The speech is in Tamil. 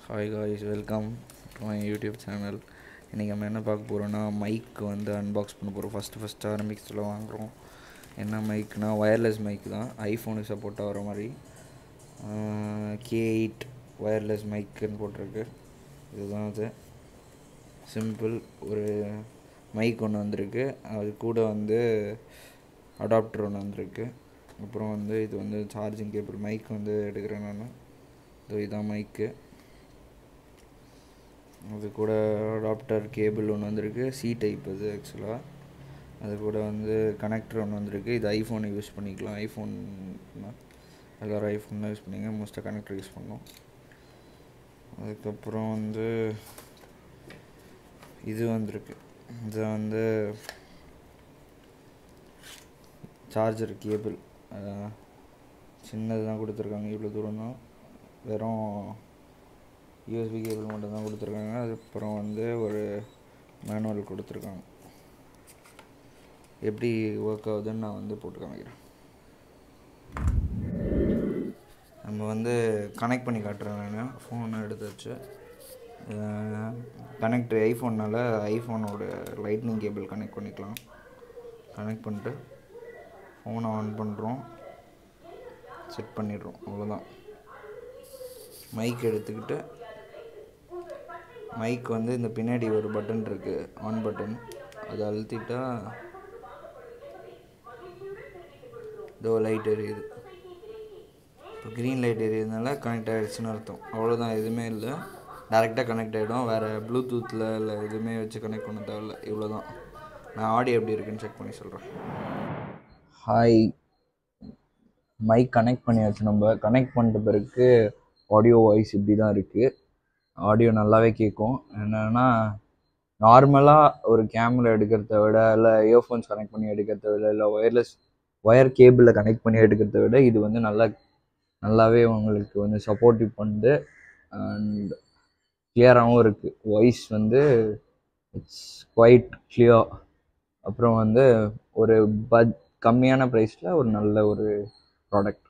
hi guys welcome to my YouTube channel இன்றைக்கி நம்ம என்ன பார்க்க போகிறோன்னா மைக் வந்து அன்பாக்ஸ் பண்ண போகிறோம் ஃபஸ்ட்டு ஃபஸ்ட்டு ஆரம்பிக்ஸில் வாங்குகிறோம் என்ன மைக்னா ஒயர்லெஸ் மைக் தான் ஐஃபோனுக்கு சப்போர்ட்டாக வர மாதிரி கே எயிட் ஒயர்லெஸ் மைக்குன்னு போட்டிருக்கு இதுதான் அது சிம்பிள் ஒரு மைக் ஒன்று வந்திருக்கு அது கூட வந்து அடாப்டர் ஒன்று வந்திருக்கு அப்புறம் வந்து இது வந்து சார்ஜிங் கேபிள் மைக் வந்து எடுக்கிறேன் நான் இதோ இதான் மைக்கு அது கூட அடாப்டர் கேபிள் ஒன்று வந்திருக்கு சி டைப் அது ஆக்சுவலாக அது கூட வந்து கனெக்டர் ஒன்று வந்திருக்கு இது ஐஃபோன் யூஸ் பண்ணிக்கலாம் ஐஃபோன் எல்லோரும் ஐஃபோன் தான் யூஸ் பண்ணிங்க மோஸ்ட்டாக கனெக்டர் யூஸ் பண்ணோம் அதுக்கப்புறம் வந்து இது வந்திருக்கு இது வந்து சார்ஜர் கேபிள் சின்னது தான் கொடுத்துருக்காங்க இவ்வளோ தூரம் தான் வெறும் யூஎஸ்பி கேபிள் மட்டும் தான் கொடுத்துருக்காங்க அதுக்கப்புறம் வந்து ஒரு மேனுவல் கொடுத்துருக்காங்க எப்படி ஒர்க் ஆகுதுன்னு நான் வந்து போட்டு காமிக்கிறேன் நம்ம வந்து கனெக்ட் பண்ணி காட்டுறேன் நான் ஃபோனை எடுத்து வச்சு கனெக்ட் ஐஃபோன்னால் ஐஃபோனோட லைட்னிங் கேபிள் கனெக்ட் பண்ணிக்கலாம் கனெக்ட் பண்ணிட்டு ஃபோனை ஆன் பண்ணுறோம் செட் பண்ணிடுறோம் அவ்வளோதான் மைக் எடுத்துக்கிட்டு மைக் வந்து இந்த பின்னாடி ஒரு பட்டன் இருக்குது ஆன் பட்டன் அதை அழுத்திட்டா இதோ லைட் எரியுது இப்போ க்ரீன் லைட் எரியுதுனால கனெக்ட் ஆகிடுச்சுன்னு அர்த்தம் அவ்வளோதான் எதுவுமே இல்லை டேரெக்டாக கனெக்ட் ஆகிடும் வேறு ப்ளூடூத்தில் இல்லை எதுவுமே வச்சு கனெக்ட் பண்ண தேவையில்ல இவ்வளோ தான் நான் ஆடியோ எப்படி இருக்குன்னு செக் பண்ணி சொல்கிறேன் ஹாய் மைக் கனெக்ட் பண்ணியாச்சு நம்ம கனெக்ட் பண்ணிட்ட பிறகு ஆடியோ வாய்ஸ் இப்படி தான் இருக்குது ஆடியோ நல்லாவே கேட்கும் என்னென்னா நார்மலாக ஒரு கேமரா எடுக்கிறத விட இல்லை இயர்ஃபோன்ஸ் கனெக்ட் பண்ணி எடுக்கிறத விட இல்லை ஒயர்லெஸ் ஒயர் கேபிளில் கனெக்ட் பண்ணி எடுக்கிறத விட இது வந்து நல்லா நல்லாவே உங்களுக்கு வந்து சப்போர்ட்டிவ் பண்ணுது அண்ட் கிளியராகவும் இருக்குது வாய்ஸ் வந்து இட்ஸ் குவைட் கிளியர் அப்புறம் வந்து ஒரு பட் கம்மியான ப்ரைஸில் ஒரு நல்ல ஒரு ப்ராடக்ட்